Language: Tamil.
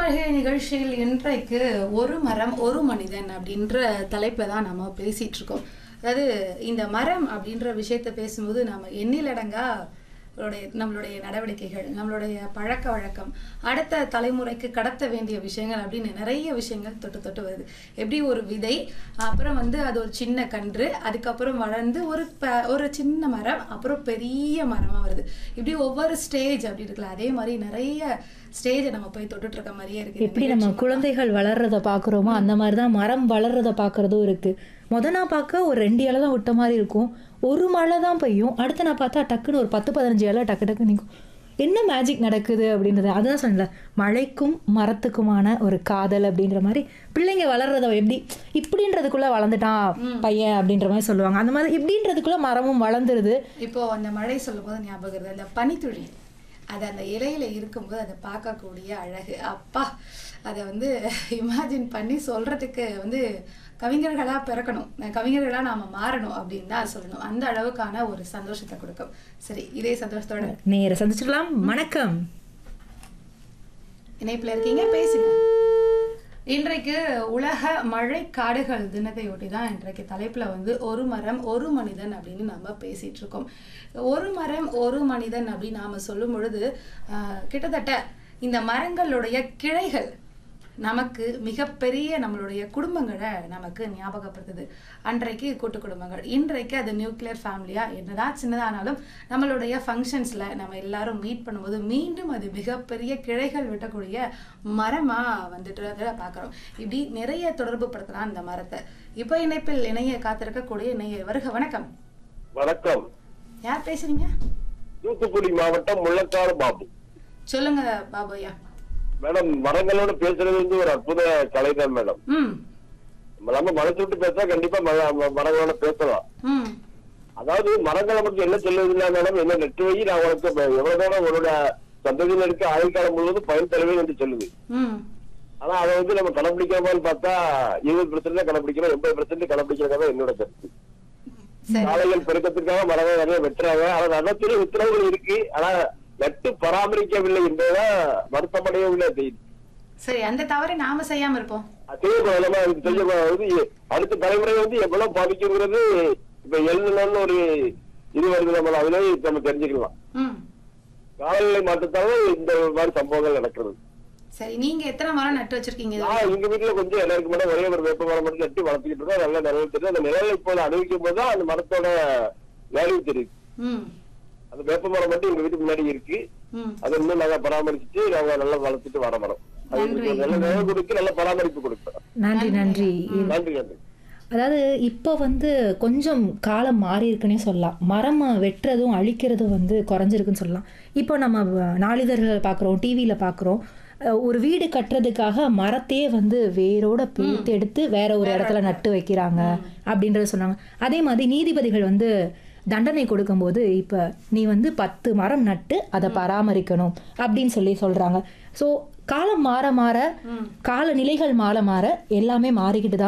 மளிகை நிகழ்ச்சியில் இன்றைக்கு ஒரு மரம் ஒரு மனிதன் அப்படின்ற தலைப்பில் தான் நம்ம பேசிட்டு இருக்கோம் அதாவது இந்த மரம் அப்படின்ற விஷயத்த பேசும்போது நம்ம எண்ணிலடங்கா நம்மளுடைய நம்மளுடைய நடவடிக்கைகள் நம்மளுடைய பழக்க வழக்கம் அடுத்த தலைமுறைக்கு கடத்த வேண்டிய விஷயங்கள் அப்படின்னு நிறைய விஷயங்கள் தொட்டு தொட்டு வருது எப்படி ஒரு விதை அப்புறம் வந்து அது ஒரு சின்ன கன்று அதுக்கப்புறம் வளர்ந்து ஒரு ப- ஒரு சின்ன மரம் அப்புறம் பெரிய மரமா வருது இப்படி ஒவ்வொரு ஸ்டேஜ் அப்படி இருக்குல்ல அதே மாதிரி நிறைய ஸ்டேஜை நம்ம போய் தொட்டுட்டு இருக்க மாதிரியே இருக்கு இந்த எப்படி நம்ம குழந்தைகள் வளர்றத பார்க்குறோமோ அந்த மாதிரி தான் மரம் வளர்றத பார்க்குறதும் இருக்கு முத நான் பார்க்க ஒரு ரெண்டு இலை தான் விட்ட மாதிரி இருக்கும் ஒரு மழை தான் பெய்யும் அடுத்து நான் பார்த்தா டக்குன்னு ஒரு பத்து பதினஞ்சு இலை டக்கு டக்கு நிற்கும் என்ன மேஜிக் நடக்குது அப்படின்றது அதுதான் சொன்னல மழைக்கும் மரத்துக்குமான ஒரு காதல் அப்படின்ற மாதிரி பிள்ளைங்க வளர்றத எப்படி இப்படின்றதுக்குள்ள வளர்ந்துட்டான் பையன் அப்படின்ற மாதிரி சொல்லுவாங்க அந்த மாதிரி இப்படின்றதுக்குள்ள மரமும் வளர்ந்துருது இப்போ அந்த மழை சொல்லும் போது ஞாபகம் வருது அந்த பனித்துளி அது அந்த இலையில இருக்கும்போது அதை பார்க்கக்கூடிய அழகு அப்பா அதை வந்து இமேஜின் பண்ணி சொல்றதுக்கு வந்து கவிஞர்களா பிறக்கணும் கவிஞர்களா நாம மாறணும் அப்படின்னு தான் சொல்லணும் அந்த அளவுக்கான ஒரு சந்தோஷத்தை கொடுக்கும் சரி இதே சந்தோஷத்தோட நேர சந்திச்சிடலாம் வணக்கம் இணைப்புல இருக்கீங்க பேசுங்க இன்றைக்கு உலக மழை காடுகள் தினத்தையொட்டி தான் இன்றைக்கு தலைப்புல வந்து ஒரு மரம் ஒரு மனிதன் அப்படின்னு நம்ம பேசிட்டு இருக்கோம் ஒரு மரம் ஒரு மனிதன் அப்படின்னு நாம சொல்லும் பொழுது ஆஹ், கிட்டத்தட்ட இந்த மரங்களுடைய கிளைகள் நமக்கு மிகப்பெரிய நம்மளுடைய குடும்பங்களை நமக்கு ஞாபகப்படுத்துது அன்றைக்கு கூட்டு குடும்பங்கள் இன்றைக்கு அது நியூக்ளியர் ஃபேமிலியா என்னதான் சின்னதானாலும் நம்மளுடைய ஃபங்க்ஷன்ஸ்ல நம்ம எல்லாரும் மீட் பண்ணும்போது மீண்டும் அது மிகப்பெரிய கிளைகள் வெட்டக்கூடிய மரமா வந்துட்டு அதை பார்க்குறோம் இப்படி நிறைய தொடர்பு படுத்தலாம் அந்த மரத்தை இப்போ இணைப்பில் இணைய காத்திருக்கக்கூடிய இணைய வருக வணக்கம் வணக்கம் யார் பேசுறீங்க தூத்துக்குடி மாவட்டம் முள்ளக்காடு பாபு சொல்லுங்க பாபுயா மேடம் மரங்களோட பேசுறது வந்து ஒரு அற்புத கலை தான் மேடம் ம் நம்ம மனசு விட்டு பேசா கண்டிப்பா மர- ம- மரங்களோட பேசலாம் ம் அதாவது மரங்கள் நமக்கு என்ன சொல்லுதுன்னா மேடம் என்ன நெட்டு வை நான் உனக்கு இப்ப எவ்வளவு தூரம் உன்னோட சந்ததியினருக்கு ஆயுள் காலம் முழுவதும் பயன் தருவேன் என்று சொல்லுது ம் ஆனா அதை வந்து நம்ம கடைபிடிக்காமன்னு பார்த்தா இருபது பெர்சென்ட் தான் கடைபிடிக்கிறோம் எண்பது பெர்சென்ட் கடைபிடிக்கிறதா என்னோட கருத்து சரி சாலைகள் பெருக்கத்திற்காக மரங்கள் நிறைய வெட்டுறாங்க ஆனா நகத்திலே உத்தரவுகள் இருக்கு ஆனா நட்டு பராமரிக்கவில்லை என்பதுதான் வருத்தமடையவில்லை செய்தி சரி அந்த தவறை நாம செய்யாம இருப்போம் செய்யக்கூடாது அதுக்கு செய்யக்கூடாது அடுத்த தலைமுறை வந்து எவ்வளவு பாதிக்குங்கிறது இப்ப எழுதுனு ஒரு இது வருது நம்ம அதுல நம்ம தெரிஞ்சுக்கலாம் ம் காலநிலை மாற்றத்தால இந்த மாதிரி சம்பவங்கள் நடக்கிறது சரி நீங்க எத்தனை மரம் நட்டு வச்சிருக்கீங்க இது நான் எங்க வீட்டுல கொஞ்சம் எல்லாருக்கு மேல ஒரே ஒரு வேப்ப மரம் மட்டும் நட்டு வளர்த்துக்கிட்டு இருக்கோம் நல்ல நிழல் தெரியும் அந்த நிழலை இப்போ அனுபவிக்கும் போது தான் அந்த மரத்தோட வேல்யூ தெரியுது ம் அந்த வேப்ப மரம் மட்டும் எங்க வீட்டுக்கு முன்னாடி இருக்கு ம் அதை இன்னும் நாங்க பராமரிச்சுட்டு நாங்க நல்லா வளர்த்துட்டு வர மரம் அது நன்றி. எங்களுக்கு நல்ல நிழல் கொடுக்கு நல்ல பராமரிப்பு கொடுப்போம் நன்றி நன்றி நன்றி நன்றி அதாவது இப்போ வந்து கொஞ்சம் காலம் மாறி இருக்குன்னே சொல்லலாம் மரம் வெட்டுறதும் அழிக்கிறதும் வந்து குறைஞ்சிருக்குன்னு சொல்லலாம் இப்போ நம்ம வ- நாளிதழ்கள் பார்க்குறோம் டிவியில் பார்க்குறோம் ஒரு வீடு கட்டுறதுக்காக மரத்தையே வந்து வேரோட பிரித்து எடுத்து வேற ஒரு இடத்துல நட்டு வைக்கிறாங்க அப்படின்றத சொன்னாங்க அதே மாதிரி நீதிபதிகள் வந்து தண்டனை கொடுக்கும்போது இப்போ நீ வந்து பத்து மரம் நட்டு அதை பராமரிக்கணும் அப்படின்னு சொல்லி சொல்றாங்க ஸோ காலம் மாற மாற காலநிலைகள் மாற மாற எல்லாமே மாறிக்கிட்டு தான்